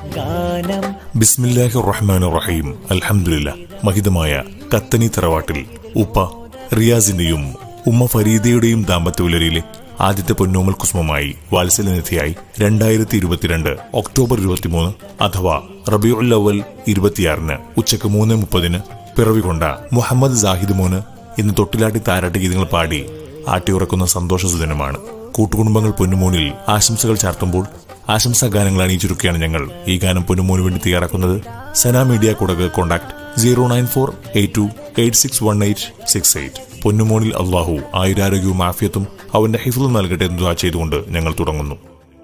ഗാനം ബിസ്മില്ലാഹി റഹ്മാൻ റഹീം അൽഹംദുലില്ല മഹിതമായ കത്തനി തറവാട്ടിൽ ഉപ്പ റിയാസിന്റെയും ഉമ്മ ഫരീദയുടെയും ദാമ്പത്യവുലരിയിലെ ആദ്യത്തെ പൊന്നോമൽ കുസുമമായി വാത്സല്യനിധിയായി രണ്ടായിരത്തി ഇരുപത്തിരണ്ട് ഒക്ടോബർ ഇരുപത്തിമൂന്ന് അഥവാ റബിയുൽ അവൽ ഇരുപത്തിയാറിന് ഉച്ചക്ക് മൂന്ന് മുപ്പതിന് പിറവികൊണ്ട മുഹമ്മദ് സാഹിദ് മോന് ഇന്ന് തൊട്ടിലാട്ടി താരാട്ട് ഗീതങ്ങൾ പാടി ആട്ടിയുറക്കുന്ന സന്തോഷസുദിനമാണ് കൂട്ടുകുടുംബങ്ങൾ പൊന്നുമോനിൽ ആശംസകൾ ചാർത്തുമ്പോൾ ആശംസാ ഗാനങ്ങൾ അണിയിച്ചൊരുക്കുകയാണ് ഞങ്ങൾ ഈ ഗാനം പൊന്നുമോന് വേണ്ടി തയ്യാറാക്കുന്നത് Sana media Kodagu contact zero nine four eight two eight six one eight six eight പൊന്നുമോനിൽ അള്ളാഹു ആയുരാരോഗ്യവും ആഫിയത്തും അവന്റെ ഹിഫും നൽകട്ടെ എന്ന് ദുആ ചെയ്തുകൊണ്ട് ഞങ്ങൾ തുടങ്ങുന്നു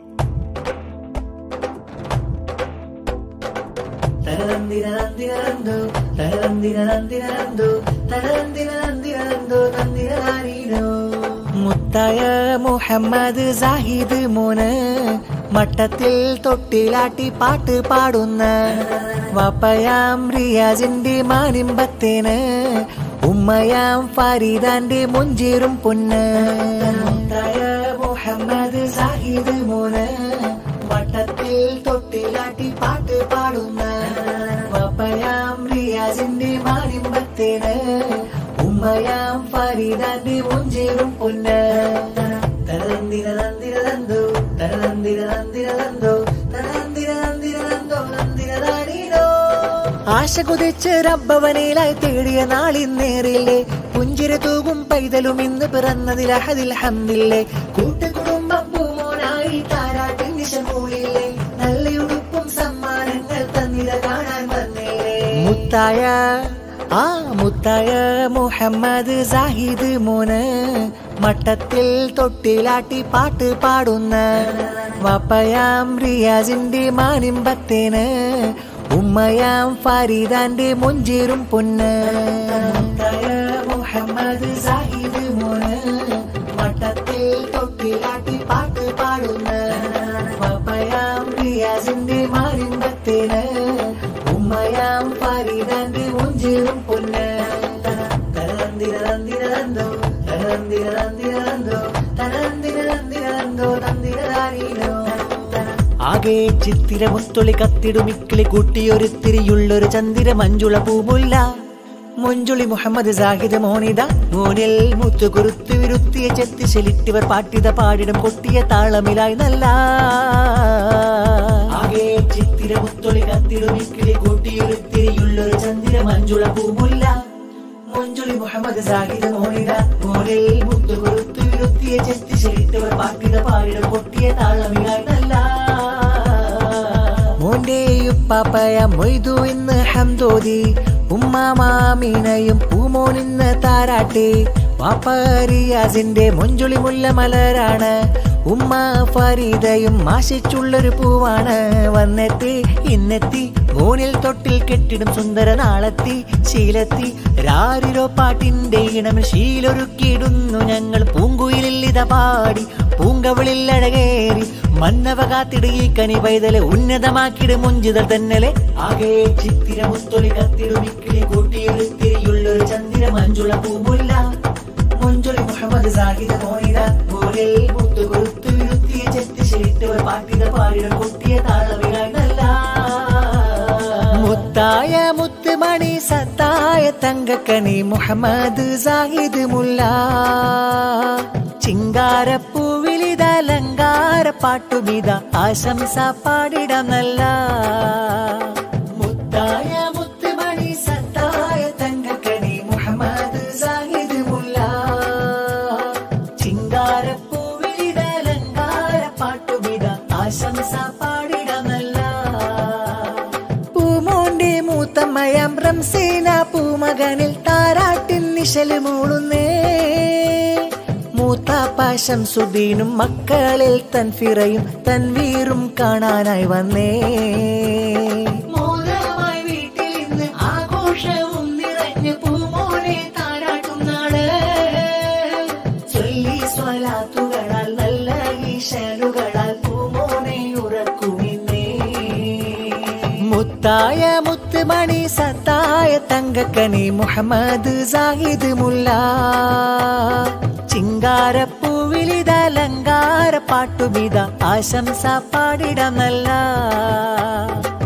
തരന്തിരന്തിരന്തു തരന്തിരന്തിരന്തു തരന്തിരന്തിരന്തു തന്തിരാനീനോ മുത്തായ മുഹമ്മദ് സാഹിദ് മോന് മട്ടത്തിൽ തൊട്ടിലാട്ടി പാട്ട് പാടുന്ന വപ്പയാം റിയാസിന്റെ മാനിമ്പത്തേന് ഉമ്മയാം ഫരീദാന്റെ മുഞ്ചീറും പൊന്ന് മുത്തായ മുഹമ്മദ് സാഹിദ് മോന് വട്ടത്തിൽ തൊട്ടിലാട്ടി പാട്ട് പാടുന്ന വപ്പയാം റിയാസിന്റെ മാനിമ്പത്തേന് ഉമ്മയാം ഫരീദാന്റെ മുഞ്ചേറും പൊന്ന് തരന്തിരന്തിരന്തു തരന്തിരന്തിരന്തു തരന്തിരന്തിരന്തോ തന്തിരതാനീനോ ആശ കുതിച്ച് റബ്ബവനയിലായി തേടിയ നാളിന്നേറില്ലേ പുഞ്ചിര തൂകും പൈതലും ഇന്ന് പിറന്നതിൽ അഹദിൽ ഹംദില്ലേ കൂട്ടുകുടുംബം പൂമോനായി താരാട്ടിൻ നിശമൂലില്ലേ നല്ലയുടുപ്പും സമ്മാനങ്ങൾ തന്നിര കാണാൻ വന്നില്ലേ മുത്തായ ആ മുത്തായ മുഹമ്മദ് സാഹിദ് മോന് മട്ടത്തിൽ തൊട്ടിലാട്ടി പാട്ട് പാടുന്ന വപ്പയാം റിയാസിന്റെ മാനിമ്പത്തേന് ഉമ്മയാം ഫരീദാന്റെ മുഞ്ചീറും പൊന്ന് മുത്തായ മുഹമ്മദ് സാഹിദ് മോന് മട്ടത്തിൽ തൊട്ടിലാട്ടി പാട്ട് പാടുന്ന വപ്പയാം റിയാസിന്റെ മാനിമ്പത്തേന് ഉമ്മയാം ഫരീദാന്റെ മുഞ്ചീറും പൊന്ന് തരന്തിരന്തിരന്തോ തരന്തിരന്തിരന്തോ തരന്തിരന്തിരന്തോ തന്തിരാനീനോ ആകെ ചിത്തിര മുത്തൊളി കത്തിടുമിക്കിളി കൂട്ടിയൊരുത്തിരിയുള്ളൊരു ചന്ദിര മഞ്ജുള പൂമുല്ല മുഞ്ചുളി മുഹമ്മദ് സാഹിദ് മോനിത മോനിൽ മുത്തു കുറുത്തു വിരുത്തിയ ചെത്തി ശലിട്ടിവർ പാട്ടിത പാടിടം കൊട്ടിയ താളമിലായി നല്ല ആകെ ചിത്തിര മുത്തൊളി കത്തിടുമിക്കിളി കൂട്ടിയൊരുത്തിരിയുള്ളൊരു ചന്ദിര മഞ്ജുള പൂമുല്ല മുഞ്ചുളി മുഹമ്മദ് സാഹിദ് മോനിത മോനിൽ മുത്തു കുറുത്തു വിരുത്തിയ ചെത്തി ശലിട്ടിവർ പാട്ടിത പാടിടം കൊട്ടിയ താളമിലായി നല്ല മോന്റെ ഉപ്പാപ്പയ മൊയ്തു ഇന്ന് ഹംദോതി ഉമ്മ മാമീനയും പൂമോനിന്ന് താരാട്ടി പാപ്പറിയാസിന്റെ മൊഞ്ചുളി മുല്ല മലരാണ് ഉമ്മ ഫരീദയും ആശിച്ചുള്ളൊരു പൂവാണ് വന്നെത്തി ഇന്നെത്തി മോനിൽ തൊട്ടിൽ കെട്ടിടും സുന്ദര നാളെത്തി ശീലത്തി രാരിരോ പാട്ടിന്റെ ഇണമിൽ ശീലൊരുക്കിയിടുന്നു ഞങ്ങൾ പൂങ്കുയിലിൽ ഇത പാടി പൂങ്കവിളിൽ അഴകേറി മന്നവ കാത്തിട് ഈ കനി പൈതല് ഉന്നതമാക്കിട് മുഞ്ചിതൽ തന്നലെ ആകെ ചിത്തിര മുത്തൊളി കത്തിടുമിക്കിളി കൂട്ടിയൊരുത്തിരിയുള്ളൊരു ചന്ദിര മഞ്ജുള പൂമുല്ല മുഞ്ചൊളി മുഹമ്മദ് സാഹിദ് മോനിത മോലിൽ മുത്തു കൊടുത്തു വിരുത്തിയ ചെത്തി ശരിട്ടവർ പാട്ടിത പാടിട കൊട്ടിയ താളവിലായി നല്ല മുത്തായ മുത്തുമണി സത്തായ തങ്കക്കണി മുഹമ്മദ് സാഹിദ് മുല്ല ചിങ്കാരപ്പൂവിലിത അലങ്കാര പാട്ടുമിത ആശംസ പാടിടം നല്ല മുത്തായ മുത്തുമണി സത്തായ തങ്കക്കണി മുഹമ്മദ് സാഹിദ് മുല്ല ചിങ്കാരപ്പൂവിലിത അലങ്കാര പാട്ടുമിത ആശംസ പാടിടം നല്ല പൂമോന്റെ മൂത്തമ്മയം റംസീന പൂമകനിൽ താരാട്ടിൻ നിശല് മൂളുന്നേ മൂത്താപ്പാശം സുദീനും മക്കളിൽ തൻഫിറയും തൻവീറും കാണാനായി വന്നേ മോദമായി വീട്ടിൽ ഇന്ന് ആഘോഷവും നിറഞ്ഞ് പൂമോനെ താരാട്ടും നാള് ചൊല്ലി സ്വലാത്തുകളാൽ നല്ല ഈശലുകളാൽ പൂമോനെ ഉറക്കുമിന്നേ മുത്തായ മുത്തുമണി സത്തായ തങ്കക്കനി മുഹമ്മദ് സാഹിദ് മുല്ല ചിങ്കാരപ്പൂവിലിത അലങ്കാര പാട്ടുമിത ആശംസ പാടിടം നല്ല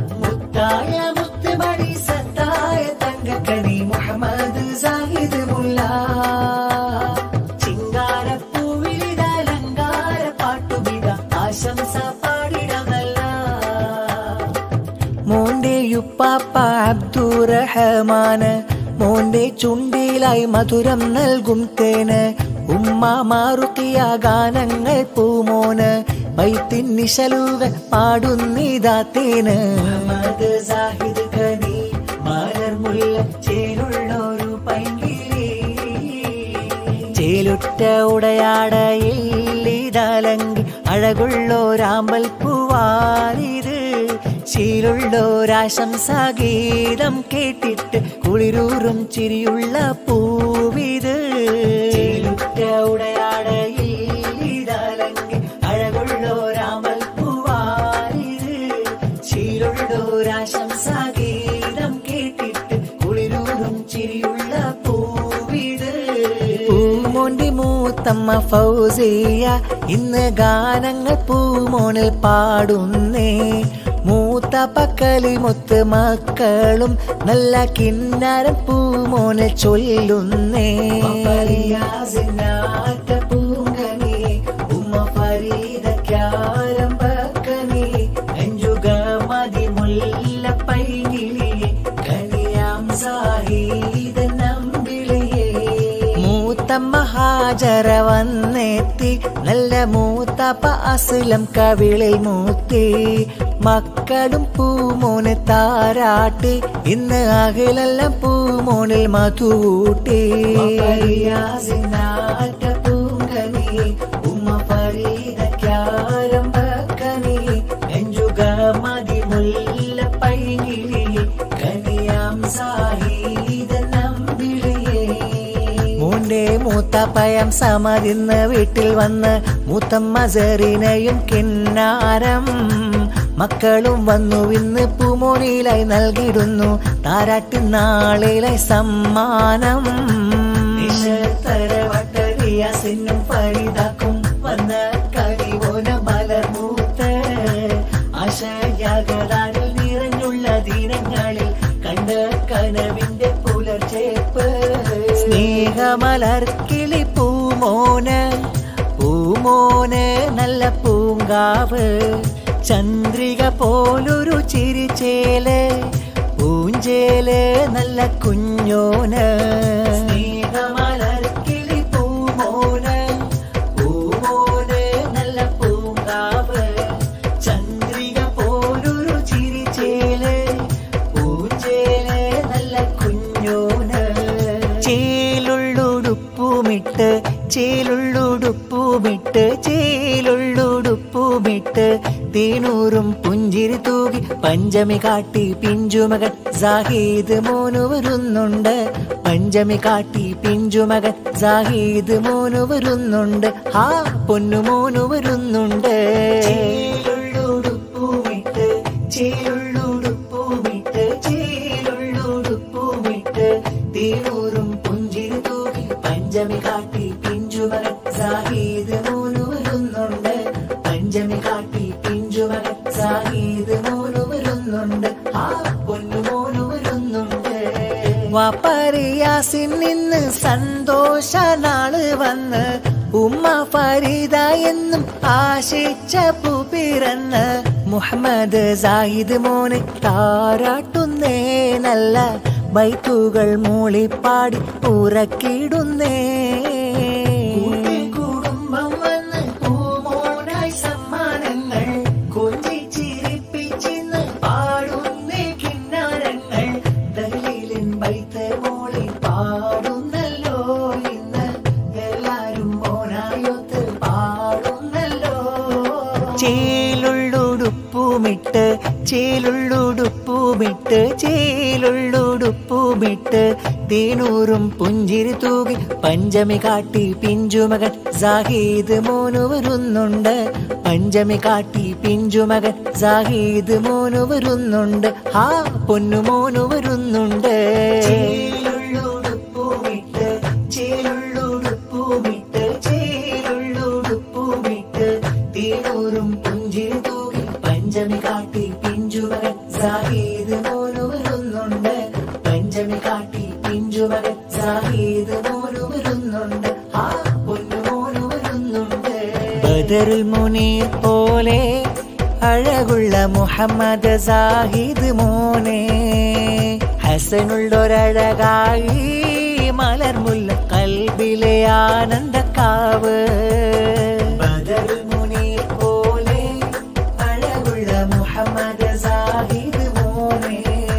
മോന്റെ യുപ്പാപ്പ അബ്ദുറഹമാന് മോന്റെ ചുണ്ടിലായി മധുരം നൽകും തേന് ഉമ്മ മാറുക്കിയ ഗാനങ്ങൾ പൂമോന് വൈത്തിൻ നിശലുകൾ പാടുന്നിതാ തേന് മുഹമ്മദ് സാഹിദ് ഖനി മലർമുല്ല ചേരുള്ളൊരു പൈങ്കിളി ചേലുറ്റ ഉടയാടയിൽ ഇതാലങ്കി അഴകുള്ളോരാമ്പൽ പൂവാനിത് ശീലുള്ളോരാശംസാഗീതം കേട്ടിട്ട് കുളിരൂറും ചിരിയുള്ള പൂവിത് ചേലുറ്റ ഉടയാടയിൽ ഇതാലങ്കി അഴകുള്ളോരാമ്പൽ പൂവാനിത് ശീലുള്ളോരാശംസാഗീതം കേട്ടിട്ട് കുളിരൂറും ചിരിയുള്ള പൂവിത് പൂമോന്റെ മൂത്തമ്മ ഫൗസിയ ഇന്ന് ഗാനങ്ങൾ പൂമോനിൽ പാടുന്നേ മൂത്ത പക്കലി മുത്ത് മക്കളും നല്ല കിന്നാരം പൂമോനെ ചൊല്ലുന്നേ പൂങ്കനി ഉമ്മ ഫരീദക്കാരം പക്കനി അഞ്ചുക മതി മുല്ല പൈകിളി കനിയാം സാഹീദ നമ്പിളിയേ മൂത്തമ്മ ഹാജര വന്നെത്തി നല്ല മൂത്തപ്പ അസുലം കവിളിൽ മൂത്തി മക്കളും പൂമോനെ താരാട്ടി ഇന്ന് അകിലെല്ലാം പൂമോനിൽ മധൂട്ടി പൂങ്കനി ഉമ്മ ഫരീദക്കാരം പക്കനി എഞ്ചുക മതി മുല്ല പൈകിളി കനിയാം സാഹീദ നമ്പിളിയേ മോന്റെ മൂത്തപ്പയം സമതിന്ന് വീട്ടിൽ വന്ന് മൂത്തമ്മ സെറിനെയും കിന്നാരം മക്കളും വന്നു ഇന്ന് പൂമോനിലായി നൽകിടുന്നു താരാട്ടി നാളിലായി സമ്മാനം ിനും ഫരിതാക്കും വന്ന കരിവോന മലർമൂത്ത് ആശയാകതാരിൽ നിറഞ്ഞുള്ള ദിനങ്ങളിൽ കണ്ട കനവിന്റെ പുലർച്ചേപ്പ് സ്നേഹമലർക്കിളി പൂമോന് പൂമോന് നല്ല പൂങ്കാവ് ചന്ദ്രിക പോലൊരു ചിരിച്ചേല് പൂഞ്ചേല് നല്ല കുഞ്ഞോന് സ്നേഹമലർക്കിളി പൂമോന് പൂമോന് നല്ല പൂങ്കാവ് ചന്ദ്രിക പോലൊരു ചിരിച്ചേല് പൂഞ്ചേല് നല്ല കുഞ്ഞോന് ചേലുള്ളുടുപ്പുമിട്ട് ചേലുള്ളുടുപ്പുമിട്ട് ചേലുള്ളുടുപ്പുമിട്ട് തേനൂറും പുഞ്ചിരി തൂകി പഞ്ചമി കാട്ടി പിഞ്ചുമകൻ സാഹീദ് മോനു വരുന്നുണ്ട് പഞ്ചമി കാട്ടി പിഞ്ചുമകൻ സാഹീദ് മോനു വരുന്നുണ്ട് ആ പൊന്നു മോനു വരുന്നുണ്ട് ചേലുള്ളുടുപ്പുമിട്ട് ചേലുള്ളുടുപ്പുമിട്ട് ചേലുള്ളുടുപ്പുമിട്ട് തേനൂറും പുഞ്ചിരി തൂകി പഞ്ചമി കാട്ടി പിഞ്ചുമകൻ സാഹീദ് മോനു വരുന്നുണ്ട് പഞ്ചമി കാട്ടി പിഞ്ചുമകൻ സാഹീദ് മോനു വരുന്നുണ്ട് ആ പൊന്നു മോനു വരുന്നുണ്ട് വാപ്പറിയാസിൻ നിന്ന് സന്തോഷ നാള് വന്ന് ഉമ്മ ഫരീദ എന്നും ആശിച്ച പൂ പിറന്ന് മുഹമ്മദ് സാഹിദ് മോനെ താരാട്ടുന്നേ നല്ല ബൈക്കുകൾ മൂളിപ്പാടി ഉറക്കിടുന്നേ കുടുംബം വന്ന് പൂമോനായി സമ്മാനങ്ങൾ കൊഞ്ചി ചിരിപ്പിച്ചിന്ന് പാടുന്നേ കിന്നാരങ്ങൾ ദഹലീലിൻ ബൈത്ത് മോളി പാടുന്നല്ലോ ഇന്ന് എല്ലാരും മോനായൊത്ത് പാടുന്നല്ലോ ചേലുള്ളുടുപ്പുമിട്ട് ചേലുള്ളുടുപ്പുമിട്ട് ചേലുള്ളുടുപ്പുമിട്ട് തേനൂറും പുഞ്ചിരി തൂകി പഞ്ചമി കാട്ടി പിഞ്ചുമകൻ സാഹീദ് മോനു വരുന്നുണ്ട് പഞ്ചമി കാട്ടി പിഞ്ചുമകൻ സാഹീദ് മോനു വരുന്നുണ്ട് ആ പൊന്നു മോനു വരുന്നുണ്ട് ചേലുള്ളുടുപ്പുമിട്ട് ചേലുള്ളുടുപ്പുമിട്ട് ചേലുള്ളുടുപ്പുമിട്ട് തേനൂറും പുഞ്ചിരി തൂകി പഞ്ചമി കാട്ടി പിഞ്ചുമകൻ സാഹീദ് മോനു വരുന്നുണ്ട് പഞ്ചമി കാട്ടി പിഞ്ചുമകൻ സാഹീദ് മോനു വരുന്നുണ്ട് ആ പൊന്നു മോനു വരുന്നുണ്ട് ബദറുൽ മുനീർ പോലെ അഴകുള്ള മുഹമ്മദ് സാഹിദ് മോനെ ഹസനുള്ളൊരഴകായി മലർമുല്ല കൽബിലെ ആനന്ദക്കാവ് ബദറുൽ മുനീർ പോലെ അഴകുള്ള മുഹമ്മദ് സാഹിദ് മോനെ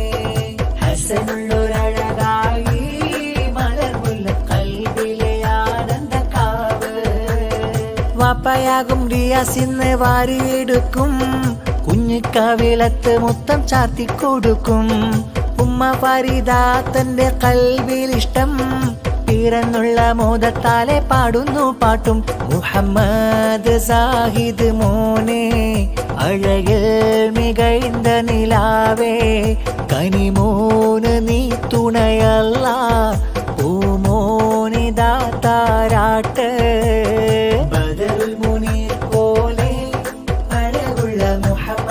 ഹസനുള്ളൊരഴകായി മലർമുല്ല കൽബിലെ ആനന്ദക്കാവ് വാപ്പയാകും റിയാസിന്ന് വാരിയെടുക്കും കുഞ്ഞിക്കവിളത്ത് മുത്തം ചാർത്തി കൊടുക്കും ഉമ്മ ഫരീദ തന്റെ കൽവിൽ ഇഷ്ടം പിറന്നുള്ള മോദത്താലെ പാടുന്നു പാട്ടും മുഹമ്മദ് സാഹിദ് മോനെ അഴകിൽ മികഴ്ந்த നിലാവേ കനിമോന് നീ തുണയല്ല പൂമോനിതാ താരാട്ട് ബദറുൽ മുനീർ പോലെ അഴകുള്ള മുഹമ്മദ്